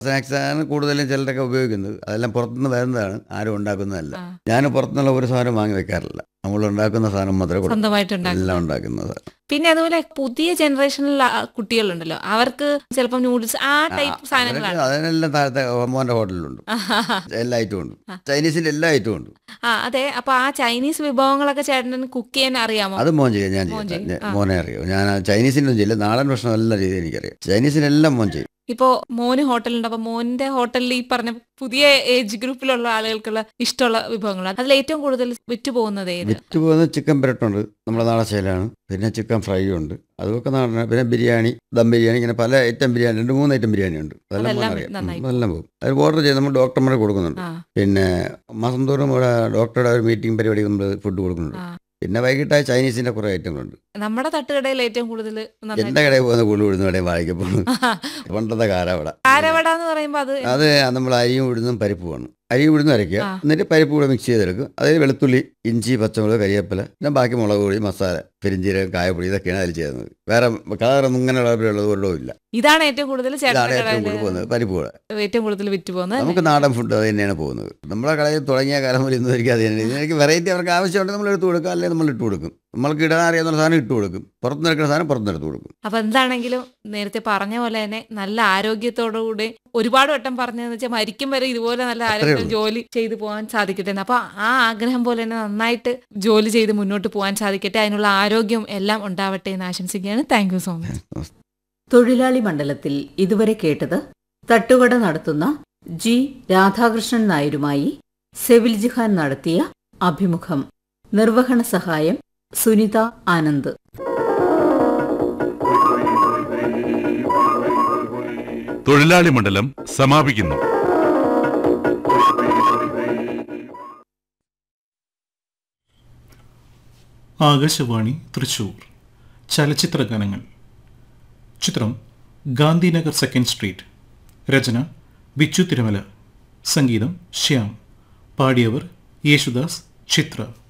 Snacks ആണ് കൂടുതലും ചിലരൊക്കെ ഉപയോഗിക്കുന്നത് അതെല്ലാം പുറത്തുനിന്ന് വരുന്നതാണ് ആരും ഉണ്ടാക്കുന്നതല്ല ആ. ഞാൻ പുറത്തുനിന്നുള്ള ഒരു സാധനം വാങ്ങി വെക്കാറില്ല നമ്മൾ ഉണ്ടാക്കുന്ന സാധനം മാത്രമേ കൊടുക്കൂ. സ്വന്തമായിട്ടുണ്ടാക്കും എല്ലാം ഉണ്ടാക്കുന്നത് പിന്നെ അതുപോലെ പുതിയ ജനറേഷനിലുള്ള ആ കുട്ടികളുണ്ടല്ലോ അവർക്ക് ചിലപ്പോൾ നൂഡിൽസ് ആ ടൈപ്പ് സാധനങ്ങളാണ് അതിനെല്ലാം താഴത്തെ മോൻ്റെ ഹോട്ടലിലുണ്ട് എല്ലാ ഐറ്റവും ഉണ്ട് ചൈനീസിന്റെ എല്ലാ ഐറ്റവും ഉണ്ട് ആ അതെ അപ്പൊ ആ ചൈനീസ് വിഭവങ്ങളൊക്കെ ചേട്ടന് കുക്ക് ചെയ്യാൻ അറിയാമോ അത് മോൻ ചെയ്യും ഞാൻ മോൻ ചെയ്യും ചെയ്യും. ഞാൻ- മോനെ അറിയാം ഞാൻ ചൈനീസിൻ്റെ ഒന്നും ചെയ്യില്ല നാടൻ ഭക്ഷണം എല്ലാ രീതിയിൽ എനിക്കറിയാം ചൈനീസിനെല്ലാം മോൻ ചെയ്യും ഇപ്പോ മോന് ഹോട്ടലുണ്ട് അപ്പൊ മോന്റെ ഹോട്ടലിൽ ഈ പറഞ്ഞ പുതിയ ഏജ് ഗ്രൂപ്പിലുള്ള ആളുകൾക്കുള്ള ഇഷ്ടമുള്ള വിഭവങ്ങൾ അതിൽ ഏറ്റവും കൂടുതൽ വിറ്റുപോകുന്നത് ഏത് വിറ്റ് പോകുന്ന ചിക്കൻ പെരട്ടുണ്ട് നമ്മുടെ നാടൻ ശൈലാണ് പിന്നെ ചിക്കൻ ഫ്രൈ ഉണ്ട് അതൊക്കെ നാടൻ പിന്നെ ബിരിയാണി ദം ബിരിയാണി ഇങ്ങനെ പല ഐറ്റം ബിരിയാണി രണ്ട് മൂന്ന് ഐറ്റം ബിരിയാണി ഉണ്ട് അതെല്ലാം അതെല്ലാം മോൻ അറിയാം നന്നായി ഉം, അതെല്ലാം പോകും അത് ഓർഡർ ചെയ്ത് നമ്മൾ ഡോക്ടർമാരെ കൊടുക്കുന്നുണ്ട് ആ പിന്നെ മാസം തോറും ഇവിടെ ഡോക്ടറുടെ ഒരു മീറ്റിംഗ് പരിപാടി നമ്മൾ ഫുഡ് കൊടുക്കുന്നുണ്ട് ആ. പിന്നെ വൈകിട്ടായി ചൈനീസിന്റെ കുറേ ഐറ്റങ്ങളുണ്ട് നമ്മുടെ തട്ടുകടയിൽ ഏറ്റവും കൂടുതൽ എന്റെ കടയിൽ പോകുന്ന കൂടുതൽ ഉഴുന്ന കടയിൽ വാങ്ങിക്കാൻ പോകുന്നത് പണ്ടത്തെ കാലം അവിടെ ആരവട എന്ന് പറയുമ്പോ അത് അത് നമ്മൾ അരിയും ഉഴുന്നും പരിപ്പ് വേണം അരി ഉഴുന്നും അരയ്ക്കുക ആ. എന്നിട്ട് പരിപ്പ് കൂടെ മിക്സ് ചെയ്തെടുക്കും അതിൽ വെളുത്തുള്ളി ഇഞ്ചി പച്ചമുളക് കരിയേപ്പില പിന്നെ ബാക്കി മുളക് പൊടി മസാല പെരിഞ്ചീരകം കായപ്പൊടി ഇതൊക്കെയാണ് അതിൽ ചെയ്യുന്നത് വേറെ കളറൊന്നും ഇങ്ങനെയുള്ള ഉള്ളത് ഒരെണ്ണവും ഇല്ല ഇതാണ് ഏറ്റവും കൂടുതൽ ഇതാണ് ചേട്ടന്റെ ഏറ്റവും കൂടുതൽ കടയിൽ പോകുന്നത് പരിപ്പ് കൂടെ ഏറ്റവും കൂടുതൽ വിറ്റുപോകുന്നത് നമുക്ക് നാടൻ ഫുഡ് അത് തന്നെയാണ് പോകുന്നത് നമ്മളെ കടയിൽ തുടങ്ങിയ കാലം മുതൽ ഇന്ന് വരിക അത് തന്നെ ഇതിനൊക്കെ വെറൈറ്റി അവർക്ക് ആവശ്യമുണ്ടെങ്കിൽ നമ്മൾ എടുത്ത് കൊടുക്കുക അല്ലെങ്കിൽ നമ്മൾ ഇട്ട് കൊടുക്കും നമ്മൾക്ക് ഇടാൻ അറിയാവുന്ന സാധനം ഇട്ട് കൊടുക്കും പുറത്തുനിന്ന് എടുക്കുന്ന സാധനം പുറത്തുനിന്ന് എടുത്ത് കൊടുക്കും അപ്പൊ എന്താണെങ്കിലും നേരത്തെ പറഞ്ഞ പോലെ തന്നെ നല്ല ആരോഗ്യത്തോടുകൂടി ഒരുപാട് വട്ടം പറഞ്ഞതെന്ന് വെച്ചാൽ മരിക്കും വരെ ഇതുപോലെ നല്ല ആരോഗ്യം ഉള്ളൂ. ജോലി ചെയ്തു പോകാൻ സാധിക്കട്ടെ എന്ന്. അപ്പൊ ആ ആഗ്രഹം പോലെ തന്നെ നന്നായിട്ട് ജോലി ചെയ്ത് മുന്നോട്ട് പോകാൻ സാധിക്കട്ടെ അതിനുള്ള ആരോഗ്യം എല്ലാം ഉണ്ടാവട്ടെ എന്ന് ആശംസിക്കുകയാണ് താങ്ക് യു സോ മച്ച് തൊഴിലാളി മണ്ഡലത്തിൽ ഇതുവരെ കേട്ടത് തട്ടുകട നടത്തുന്ന ജി രാധാകൃഷ്ണൻ നായരുമായി സെവിൽ ജിഹാൻ നടത്തിയ അഭിമുഖം നിർവഹണ സഹായം സുനിത ആനന്ദ് തൊഴിലാളി മണ്ഡലം സമാപിക്കുന്നു ആകാശവാണി തൃശൂർ ചലച്ചിത്ര ഗാനങ്ങൾ ചിത്രം ഗാന്ധിനഗർ സെക്കൻഡ് സ്ട്രീറ്റ് രചന ബിച്ചു തിരുമല സംഗീതം ശ്യാം പാടിയവർ യേശുദാസ് ചിത്ര